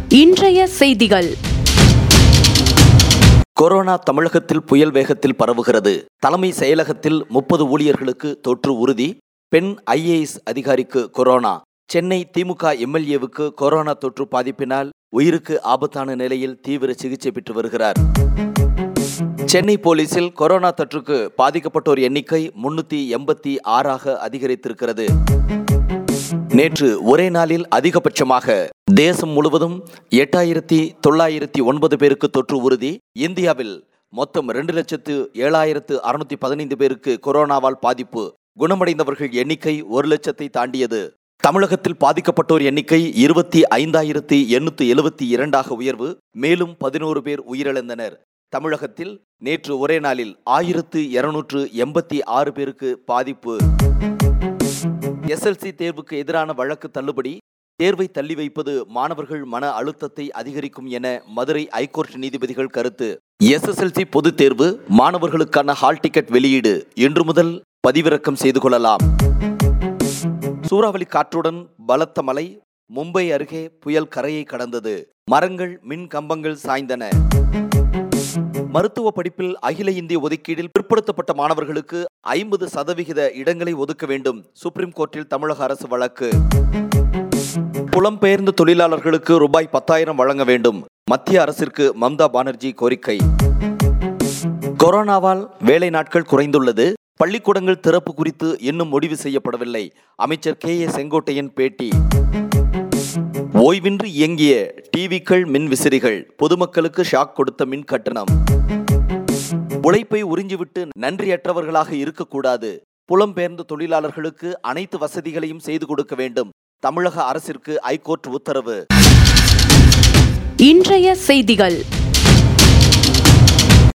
இன்றைய செய்திகள் கொரோனா தமிழகத்தில் புயல் வேகத்தில் பரவுகிறது தலைமை செயலகத்தில் முப்பது ஊழியர்களுக்கு தொற்று உறுதி பெண் ஐஏஎஸ் அதிகாரிக்கு கொரோனா சென்னை திமுக எம்எல்ஏவுக்கு கொரோனா தொற்று பாதிப்பினால் உயிருக்கு ஆபத்தான நிலையில் தீவிர சிகிச்சை பெற்று வருகிறார் சென்னை போலீசில் கொரோனா தொற்றுக்கு பாதிக்கப்பட்டோர் எண்ணிக்கை முன்னூத்தி எண்பத்தி ஆறாக அதிகரித்திருக்கிறது நேற்று ஒரே நாளில் அதிகபட்சமாக தேசம் முழுவதும் எட்டாயிரத்தி தொள்ளாயிரத்தி ஒன்பது பேருக்கு தொற்று உறுதி இந்தியாவில் மொத்தம் ரெண்டு லட்சத்து ஏழாயிரத்து அறுநூத்தி பதினைந்து பேருக்கு கொரோனாவால் பாதிப்பு குணமடைந்தவர்கள் எண்ணிக்கை ஒரு லட்சத்தை தாண்டியது தமிழகத்தில் பாதிக்கப்பட்டோர் எண்ணிக்கை இருபத்தி ஐந்தாயிரத்தி எண்ணூத்தி எழுபத்தி இரண்டாக உயர்வு மேலும் பதினோரு பேர் உயிரிழந்தனர் தமிழகத்தில் நேற்று ஒரே நாளில் ஆயிரத்து இருநூற்று எண்பத்தி ஆறு பேருக்கு பாதிப்பு எஸ்எல்சி தேர்வுக்கு எதிரான வழக்கு தள்ளுபடி தேர்வை தள்ளி வைப்பது மாணவர்கள் மன அழுத்தத்தை அதிகரிக்கும் என மதுரை ஐகோர்ட் நீதிபதிகள் கருத்து எஸ்எஸ்எல்சி பொதுத் தேர்வு மாணவர்களுக்கான ஹால் டிக்கெட் வெளியீடு இன்று முதல் பதிவிறக்கம் செய்து கொள்ளலாம் சூறாவளி காற்றுடன் பலத்த மழை மும்பை அருகே புயல் கரையை கடந்தது மரங்கள் மின் கம்பங்கள் சாய்ந்தன மருத்துவ படிப்பில் அகில இந்திய ஒதுக்கீடில் பிற்படுத்தப்பட்ட மாணவர்களுக்கு ஐம்பது சதவிகித இடங்களை ஒதுக்க வேண்டும் சுப்ரீம் கோர்ட்டில் தமிழக அரசு வழக்கு புலம்பெயர்ந்த தொழிலாளர்களுக்கு ரூபாய் பத்தாயிரம் வழங்க வேண்டும் மத்திய அரசிற்கு மம்தா பானர்ஜி கோரிக்கை கொரோனாவால் வேலை நாட்கள் குறைந்துள்ளது பள்ளிக்கூடங்கள் திறப்பு குறித்து இன்னும் முடிவு செய்யப்படவில்லை அமைச்சர் கே ஏ செங்கோட்டையன் பேட்டி ஓய்வின்றி இயங்கிய டிவிக்கள் மின் விசிறிகள் பொதுமக்களுக்கு ஷாக் கொடுத்த மின் கட்டணம் உழைப்பை உறிஞ்சிவிட்டு நன்றியற்றவர்களாக இருக்கக்கூடாது புலம்பெயர்ந்த தொழிலாளர்களுக்கு அனைத்து வசதிகளையும் செய்து கொடுக்க வேண்டும் தமிழக அரசிற்கு ஐகோர்ட் உத்தரவு இன்றைய செய்திகள்